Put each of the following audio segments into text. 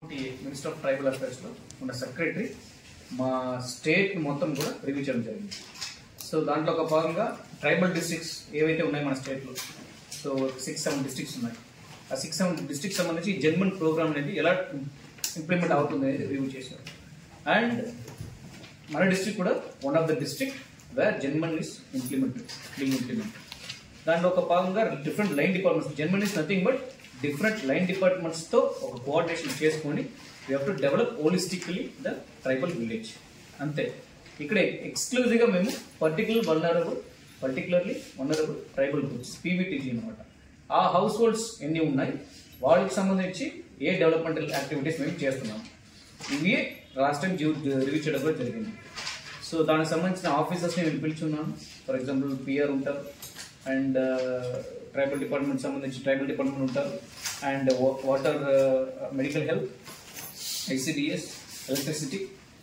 minister of tribal affairs లో ఉన్న secretary మా స్టేట్ మొత్తం కూడా రివ్యూ చేయడం జరిగింది సో దాంట్లో ఒక భాగంగా ట్రైబల్ డిస్ట్రిక్ట్స్ ఏవైతే ఉన్నాయో మన స్టేట్ లో సో సిక్స్ సెవెన్ డిస్ట్రిక్ట్స్ ఉన్నాయి ఆ సిక్స్ సెవెన్ డిస్ట్రిక్ట్ సంబంధించి జన్మన్ ప్రోగ్రామ్ అనేది ఎలా ఇంప్లిమెంట్ అవుతుంది అనేది రివ్యూ చేశారు అండ్ మన డిస్ట్రిక్ట్ కూడా one of the district where JANMAN is implemented being implemented దాంట్లో ఒక భాగంగా different line departments JANMAN is nothing but different line departments తో ఒక కోఆర్డినేషన్ చేసుకొని we have to develop holistically the tribal village అంతే ఇక్కడ ఎక్స్క్లూజివ్ గా మేము particular vulnerable particularly vulnerable tribal groups PVTG అనమాట ఆ హౌస్ హోల్డ్స్ ఎన్ని ఉన్నాయి వాళ్ళకి సంబంధించి ఏ డెవలప్మెంటల్ యాక్టివిటీస్ మేము చేస్తున్నాం ఇవి లాస్ట్ టైం రివ్యూ చేయడం కూడా జరిగింది సో దానికి సంబంధించిన ఆఫీసర్స్ని నేను పిలుచున్నాను ఫర్ ఎగ్జాంపుల్ పిఆర్ ఉంటారు అండ్ ట్రైబల్ డిపార్ట్మెంట్ సంబంధించి ట్రైబల్ డిపార్ట్మెంట్ ఉంటారు and water medical health ICDS electricity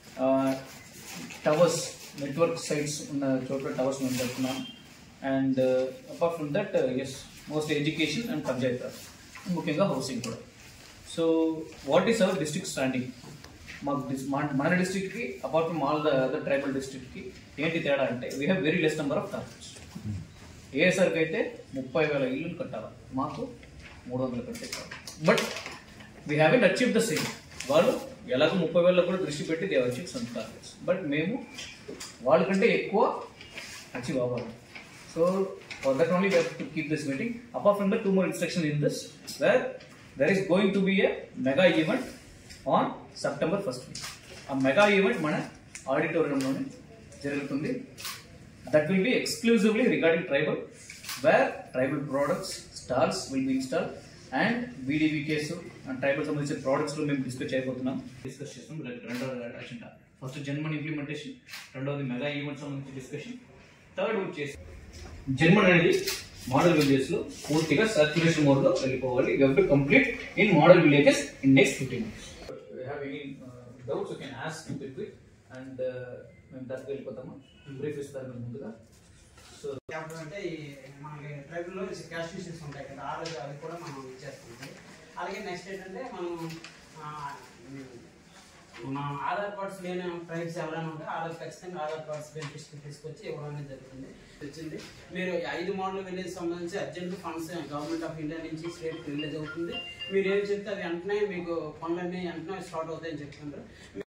towers network sites ఉన్న చోట్ల టవర్స్ మేము పెడుతున్నాం and apart from that as most education and Panchayat Raj ముఖ్యంగా హౌసింగ్ కూడా so what is our district standing మాకు dis- మా- మన డిస్ట్రిక్ట్కి apart from all the other tribal డిస్ట్రిక్ట్కి ఏంటి తేడా అంటే we have very less number of targets ఏఎస్ఆర్కి అయితే ముప్పై వేల ఇల్లులు కట్టాలి మాకు మూడు వందలు కట్టే but we haven't achieve the same వాళ్ళు ఎలాగో ముప్పై వేల కూడా దృష్టి పెట్టి they achieve some targets but మేము వాళ్ళకంటే ఎక్కువ అచీవ్ అవ్వాలి so for that only to keep this meeting apart from the two more instruction in this where there is going to be a mega event on September first week ఆ mega event మన ఆడిటోరియంలోనే జరుగుతుంది that will be exclusively regarding tribal where tribal products stalls will be install and BDB case and tribal సంబంధించిన products లో మేము discuss చేయబోతున్నాం discuss చేస్తాం రెండో అజెండా ఫస్ట్ జర్మన్ ఇంప్లిమెంటేషన్ రెండోది మెగా ఈవెంట్ సంబంధించి డిస్కషన్ థర్డ్ వచ్చేసి జర్మన్ అనేది మోడల్ విలేజెస్ లో పూర్తిగా సర్క్యులేషన్ మోడ్ లో వెళ్ళిపోవాలి you to complete in model villages in next fifteen minutes have any doubts you can ask with quick and మేము దానికి వెళ్ళిపోతాము బ్రీఫ్ ఇస్తారు ముందుగా సో క్యాంప్ అంటే ఈ మనకి ట్రైబల్ లో క్యాష్ ఇష్యూస్ ఉంటాయి కదా ఆ రోజు అవి కూడా మనం ఇచ్చేస్తుంది అలాగే నెక్స్ట్ ఏంటంటే మనం ఆ, మన ఆధార్ కార్డ్స్ లేని ట్రైబ్స్ ఎవరైనా ఉంటే ఆ రోజు ఖచ్చితంగా ఆధార్ కార్డ్స్ బెనిఫిట్స్ తీసుకొచ్చి ఇవ్వడం అనేది జరుగుతుంది వచ్చింది మీరు ఈ ఐదు మోడల్ విలేజ్ సంబంధించి urgent funds government of India నుంచి స్టేట్ రిలీజ్ అవుతుంది మీరు ఏం చెప్తే అది వెంటనే మీకు పనులన్నీ వెంటనే స్టార్ట్ అవుతాయని చెప్తుంటారు